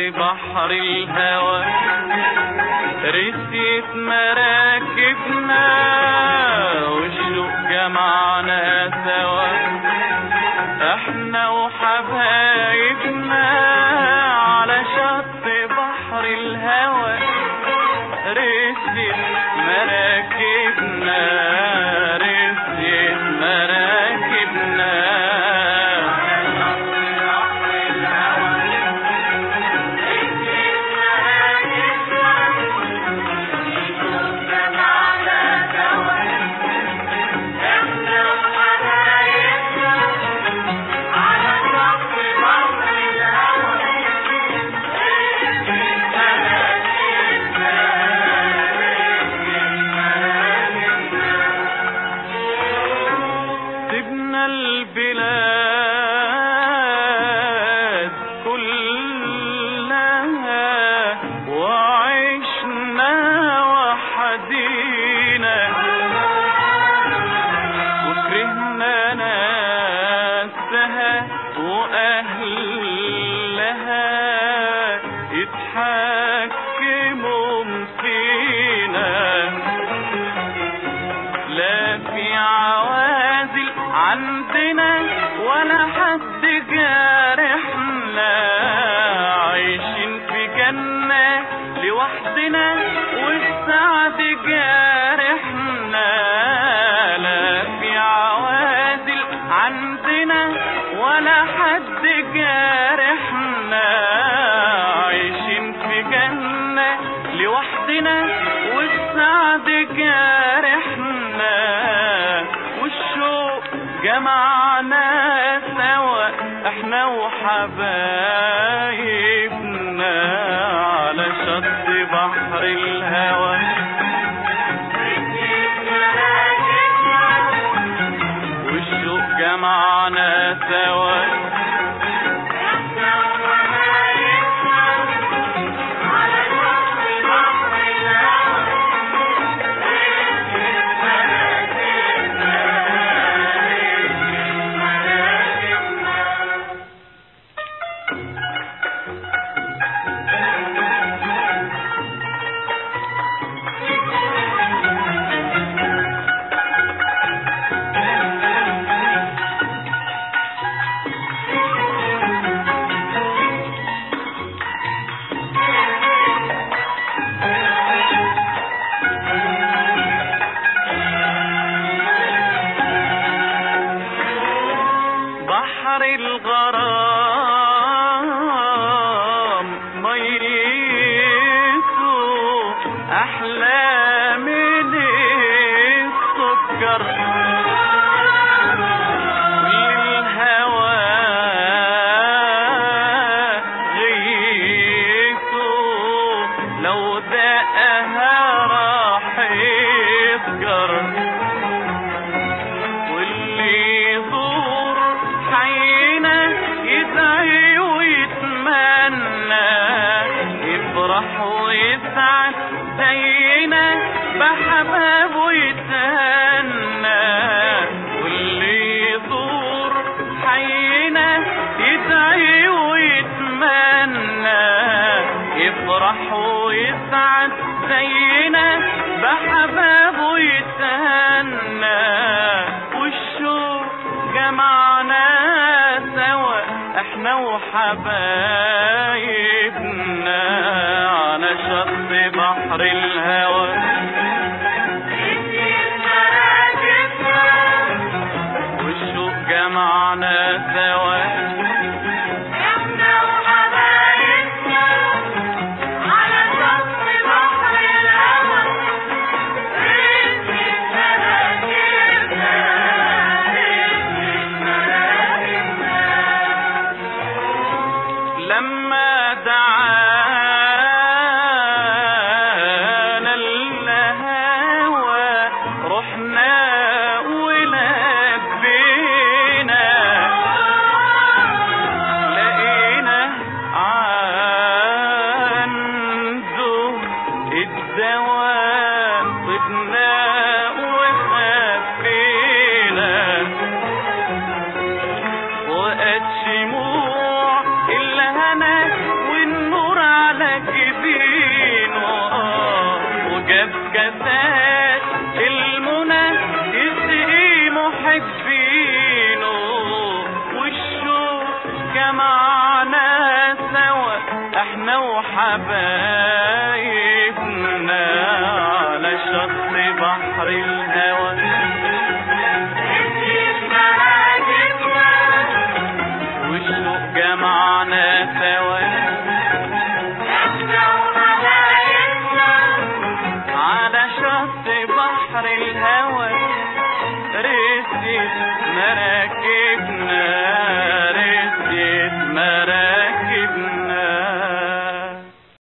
بحر الهوى رسيت مراكبنا والشوق جمعنا سوا احنا وحبايبنا على شط بحر الهوى رسيت مراكبنا رسيت مراكبنا سبنا البلاد كلها وعشنا وحدينا وكرهنا ناسها وأهلها يتحكموا فينا لا في عوازل عندنا ولا حد جارحنا عايشين في جنة لوحدنا والسعد جارحنا لا في عوازل عندنا ولا حد جارحنا عايشين في جنة لوحدنا والسعد جارحنا والشوق جمعنا سوا احنا وحبايبنا على شط بحر الهوى والشوق جمعنا سوا بحر الغرام ميته احلى من السكر والهوى غيته لو دقها راح يسكر واللي يزور حينا يدعي ويتمنى يفرح ويسعد زينا بحبابه يتهنى واللي يزور حينا يدعي ويتمنى يفرح ويسعد زينا بحبابه يتهنى والشوق جمعنا سوا احنا وحبايبنا على شط بحر الهوى والشوق جمعنا سوا لما احنا وحبايبنا على شط بحر الهوى والشوق جمعنا سوا على شط بحر الهوى رسيت مرا